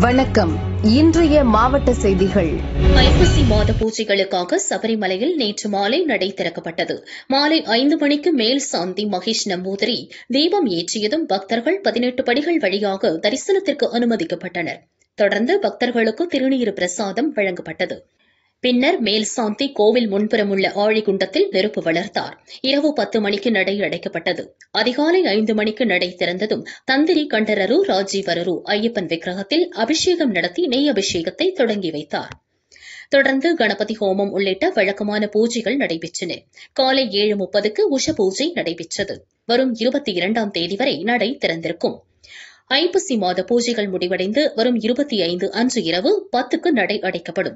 வணக்கம் இன்றைய மாவட்ட செய்திகள் ஐப்பசி மாத பூஜைகளுக்காக சபரிமலையில் நேற்று மாலை நடை திறக்கப்பட்டது மாலை ஐந்து மணிக்கு மேல் சாந்தி மகேஷ் நம்பூதிரி தீபம் ஏற்றியதும் பக்தர்கள் பதினெட்டு படிகள் வழியாக தரிசனத்திற்கு அனுமதிக்கப்பட்டனர் தொடர்ந்து பக்தர்களுக்கு திருநீர் பிரசாதம் வழங்கப்பட்டது பின்னர் மேல் சாந்தி கோவில் முன்புறம் உள்ள ஆழிகுண்டத்தில் நெருப்பு வளர்த்தார் இரவு பத்து மணிக்கு நடை அடைக்கப்பட்டது அதிகாலை ஐந்து மணிக்கு நடை திறந்ததும் தந்திரி கண்டரரு ராஜீவரரு ஐயப்பன் விக்கிரகத்தில் அபிஷேகம் நடத்தி நெய் அபிஷேகத்தை தொடங்கி வைத்தார் தொடர்ந்து கணபதி ஹோமம் உள்ளிட்ட வழக்கமான பூஜைகள் நடைபெற்றன காலை ஏழு முப்பதுக்கு உஷ பூஜை நடைபெற்றது வரும் இருபத்தி இரண்டாம் தேதி வரை நடை திறந்திருக்கும் ஐப்பசி மாத பூஜைகள் முடிவடைந்து வரும் இருபத்தி ஐந்து அன்று இரவு பத்துக்கு நடை அடைக்கப்படும்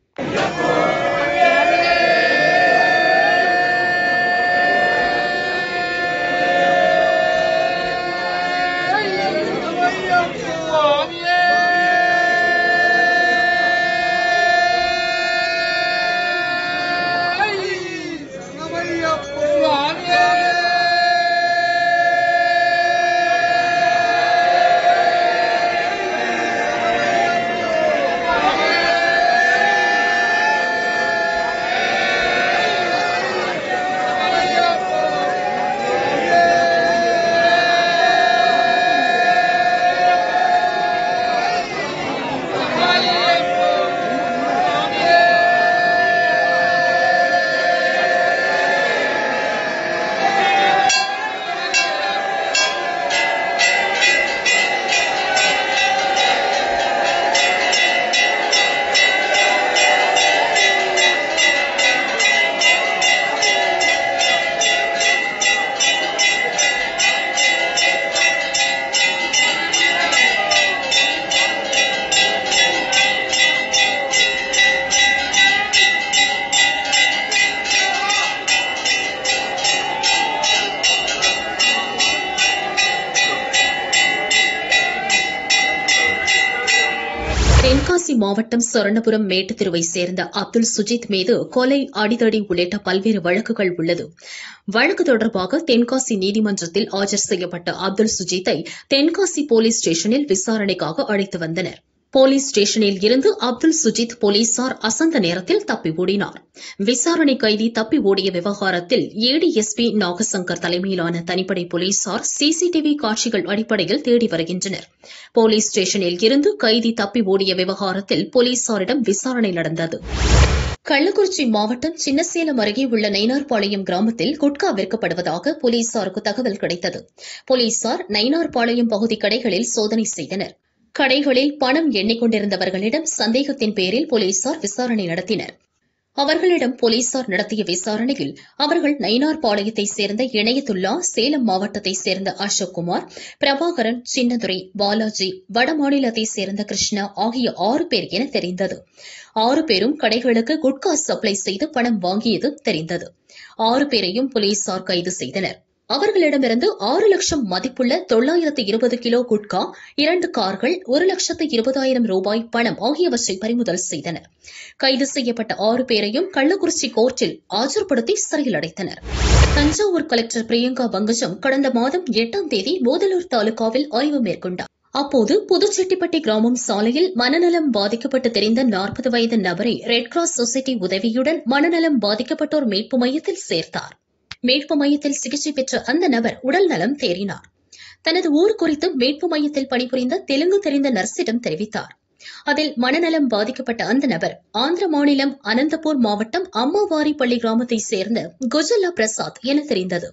தென்காசி மாவட்டம் சொரணபுரம் மேட்டுத்தெருவை சேர்ந்த அப்துல் சுஜித் மீது கொலை அடிதடி உள்ளிட்ட பல்வேறு வழக்குகள் உள்ளது வழக்கு தொடர்பாக தென்காசி நீதிமன்றத்தில் ஆஜர் செய்யப்பட்ட அப்துல் சுஜித்தை தென்காசி போலீஸ் ஸ்டேஷனில் விசாரணைக்காக அழைத்து வந்தனர் போலீஸ் ஸ்டேஷனில் இருந்து அப்துல் சுஜித் போலீசார் அசந்த நேரத்தில் தப்பி ஓடினார் விசாரணை கைதி தப்பி ஓடிய விவகாரத்தில் ஏடிஎஸ்பி நாகசங்கர் தலைமையிலான தனிப்படை போலீசார் சிசிடிவி காட்சிகள் அடிப்படையில் தேடி வருகின்றனர் போலீஸ் ஸ்டேஷனில் இருந்து கைதி தப்பி ஓடிய விவகாரத்தில் போலீசாரிடம் விசாரணை நடந்தது கள்ளக்குறிச்சி மாவட்டம் சின்னசேலம் அருகே உள்ள நைனார்பாளையம் கிராமத்தில் குட்கா விற்கப்படுவதாக போலீசாருக்கு தகவல் கிடைத்தது போலீசார் நைனார்பாளையம் பகுதி கடைகளில் சோதனை செய்தனர் கடைகளில் பணம் எண்ணிக்கொண்டிருந்தவர்களிடம் சந்தேகத்தின் பேரில் போலீசார் விசாரணை நடத்தினர் அவர்களிடம் போலீசார் நடத்திய விசாரணையில் அவர்கள் நயினார்பாளையத்தைச் சேர்ந்த இணையத்துல்லா சேலம் மாவட்டத்தைச் சேர்ந்த அசோக்குமார் பிரபாகரன் சின்னதுரை பாலாஜி வடமாநிலத்தைச் சேர்ந்த கிருஷ்ணா ஆகிய ஆறு பேர் என தெரிந்தது ஆறு பேரும் கடைகளுக்கு குட்கா சப்ளை செய்து பணம் வாங்கியது தெரிந்தது ஆறு பேரையும் போலீசார் கைது செய்தனர் அவர்களிடமிருந்து ஆறு லட்சம் மதிப்புள்ள தொள்ளாயிரத்து இருபது கிலோ குட்கா இரண்டு கார்கள் ஒரு லட்சத்து இருபதாயிரம் ரூபாய் பணம் ஆகியவற்றை பறிமுதல் செய்தனர் கைது செய்யப்பட்ட ஆறு பேரையும் கள்ளக்குறிச்சி கோர்ட்டில் ஆஜர்படுத்தி சிறையில் அடைத்தனர் தஞ்சாவூர் கலெக்டர் பிரியங்கா பங்கஜம் கடந்த மாதம் எட்டாம் தேதி மோதலூர் தாலுகாவில் ஆய்வு மேற்கொண்டார் அப்போது புதுச்செட்டிப்பட்டி கிராமம் சாலையில் மனநலம் பாதிக்கப்பட்டு தெரிந்த நாற்பது வயது நபரை ரெட் கிராஸ் சொசைட்டி உதவியுடன் மனநலம் பாதிக்கப்பட்டோர் மீட்பு மையத்தில் சேர்த்தார் மீட்பு மையத்தில் சிகிச்சை பெற்ற அந்த நபர் உடல் நலம் தேறினார் தனது ஊர் குறித்து மீட்பு மையத்தில் பணிபுரிந்த தெலுங்கு தெரிந்த நர்ஸிடம் தெரிவித்தார் அதில் மனநலம் பாதிக்கப்பட்ட அந்த நபர் ஆந்திர மாநிலம் அனந்தபூர் மாவட்டம் அம்மாவாரி பள்ளி காமத்தைச் சேர்ந்த குஜல்லா பிரசாத் என தெரிந்தது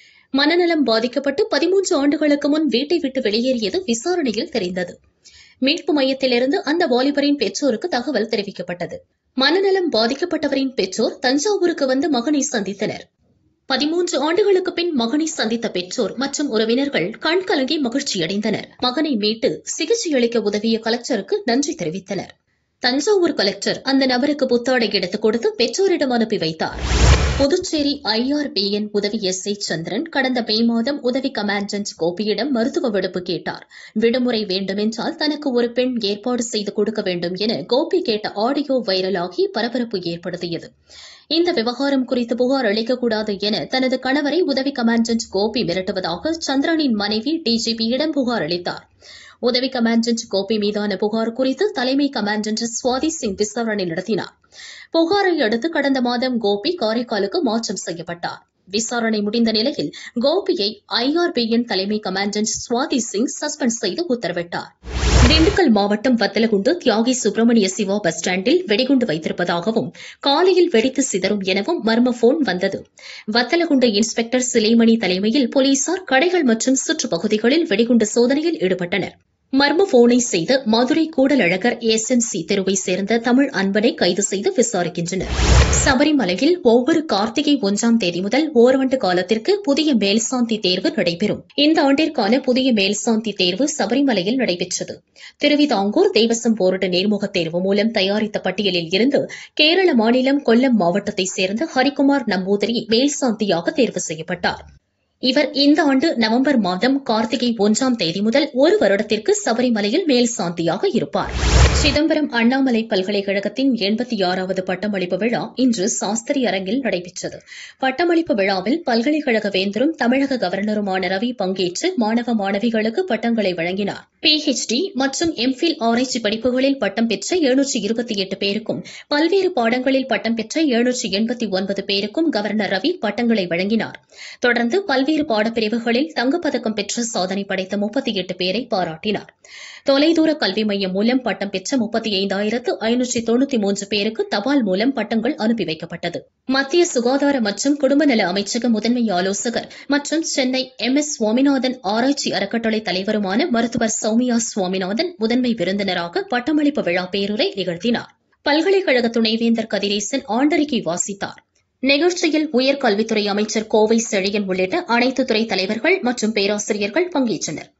மனநலம் பாதிக்கப்பட்டு பதிமூன்று ஆண்டுகளுக்கு முன் வீட்டை விட்டு வெளியேறியது விசாரணையில் தெரிந்தது மீட்பு மையத்திலிருந்து அந்த வாலிபரின் பெற்றோருக்கு தகவல் தெரிவிக்கப்பட்டது மனநலம் பாதிக்கப்பட்டவரின் பெற்றோர் தஞ்சாவூருக்கு வந்து மகனை சந்தித்தனர் பதிமூன்று ஆண்டுகளுக்கு பின் மகனை சந்தித்த பெற்றோர் மற்றும் உறவினர்கள் கண்கலங்கி மகிழ்ச்சியடைந்தனர் மகனை மீட்டு சிகிச்சை அளிக்க உதவிய கலெக்டருக்கு நன்றி தெரிவித்தனர் தஞ்சாவூர் கலெக்டர் அந்த நபருக்கு புத்தாடை எடுத்துக் கொடுத்து பெற்றோரிடம் அனுப்பி வைத்தார் புதுச்சேரி ஐஆர்பிஎன் உதவி எஸ் ஐ சந்திரன் கடந்த மே மாதம் உதவி கமாண்டன்ட் கோபியிடம் மருத்துவ விடுப்பு கேட்டார் விடுமுறை வேண்டுமென்றால் தனக்கு ஒரு பெண் ஏற்பாடு செய்து கொடுக்க வேண்டும் என கோபி கேட்ட ஆடியோ வைரலாகி பரபரப்பு ஏற்படுத்தியது இந்த விவகாரம் குறித்து புகார் அளிக்கக்கூடாது என தனது கணவரை உதவி கமாண்டன்ட் கோபி மிரட்டுவதாக சந்திரனின் மனைவி டிஜிபியிடம் புகார் அளித்தார் உதவி கமாண்டன்ட் கோபி மீதான புகார் குறித்து தலைமை கமாண்டன்ட் சுவாதி சிங் விசாரணை நடத்தினார் புகாரை அடுத்து கடந்த மாதம் கோபி காரைக்காலுக்கு மாற்றம் செய்யப்பட்டார் விசாரணை முடிந்த நிலையில் கோபியை ஐஆர்பியின் தலைமை கமாண்டன்ட் சுவாதி சிங் சஸ்பெண்ட் செய்து உத்தரவிட்டார் திண்டுக்கல் மாவட்டம் வத்தலகுண்டு தியாகி சுப்பிரமணிய சிவா பஸ் ஸ்டாண்டில் வெடிகுண்டு வைத்திருப்பதாகவும் காலையில் வெடித்து சிதறும் எனவும் மர்ம போன் வந்தது வத்தலகுண்டு இன்ஸ்பெக்டர் சிலைமணி தலைமையில் போலீசார் கடைகள் மற்றும் சுற்றுப்பகுதிகளில் வெடிகுண்டு சோதனையில் ஈடுபட்டனர் மர்ம போனை செய்த Madurai Koodalazhagar S N C தெருவை சேர்ந்த தமிழ் அன்பனை கைது செய்து விசாரிக்கின்றனர் சபரிமலையில் ஒவ்வொரு கார்த்திகை ஒன்றாம் தேதி முதல் ஓராண்டு காலத்திற்கு புதிய மேல்சாந்தி தேர்வு நடைபெறும் இந்த ஆண்டிற்கான புதிய மேல்சாந்தி தேர்வு சபரிமலையில் நடைபெற்றது திருவிதாங்கூர் தேவசம் போர்டு நேர்முகத் தேர்வு மூலம் தயாரித்த பட்டியலில் இருந்து கேரள மாநிலம் கொல்லம் மாவட்டத்தைச் சேர்ந்த ஹரிகுமார் நம்பூதிரி மேல்சாந்தியாக தேர்வு செய்யப்பட்டார் இவர் இந்த ஆண்டு நவம்பர் மாதம் கார்த்திகை ஒன்றாம் தேதி முதல் ஒரு வருடத்திற்கு சபரிமலையில் மேல் சாந்தியாக இருப்பார் சிதம்பரம் அண்ணாமலை பல்கலைக்கழகத்தின் எண்பத்தி ஆறாவது பட்டமளிப்பு விழா இன்று சாஸ்திரி அரங்கில் நடைபெற்றது பட்டமளிப்பு விழாவில் பல்கலைக்கழக வேந்தரும் தமிழக கவர்னருமான ரவி பங்கேற்று மாணவ மாணவிகளுக்கு பட்டங்களை வழங்கினார் பிஹெச்டி மற்றும் எம்ஃபில் ஆராய்ச்சி படிப்புகளில் பட்டம் பெற்ற எழுநூற்றி இருபத்தி எட்டு பேருக்கும் பல்வேறு பாடங்களில் பட்டம் பெற்ற எழுநூற்றி எண்பத்தி ஒன்பது பேருக்கும் கவர்னர் ரவி பட்டங்களை வழங்கினார் தொடர்ந்து பல்வேறு பாடப்பிரிவுகளில் தங்கப்பதக்கம் பெற்று சாதனை படைத்த முப்பத்தி எட்டு பேரை பாராட்டினார் தொலைதூர கல்வி மையம் மூலம் பட்டம் பெற்ற முப்பத்தி ஐந்தாயிரத்து ஐநூற்றி தொண்ணூத்தி மூன்று பேருக்கு தபால் மூலம் பட்டங்கள் அனுப்பி வைக்கப்பட்டது மத்திய சுகாதார மற்றும் குடும்ப நல அமைச்சக முதன்மை ஆலோசகர் மற்றும் சென்னை எம் எஸ் சுவாமிநாதன் ஆராய்ச்சி அறக்கட்டளை தலைவருமான மருத்துவர் சௌமியா சுவாமிநாதன் முதன்மை விருந்தினராக பட்டமளிப்பு விழா பேருரை நிகழ்த்தினார் பல்கலைக்கழக துணைவேந்தர் கதிரேசன் ஆண்டறிக்கை வாசித்தார் நிகழ்ச்சியில் உயர்கல்வித்துறை அமைச்சர் கோவை செழியன் உள்ளிட்ட அனைத்து துறை தலைவர்கள் மற்றும் பேராசிரியர்கள் பங்கேற்றனர்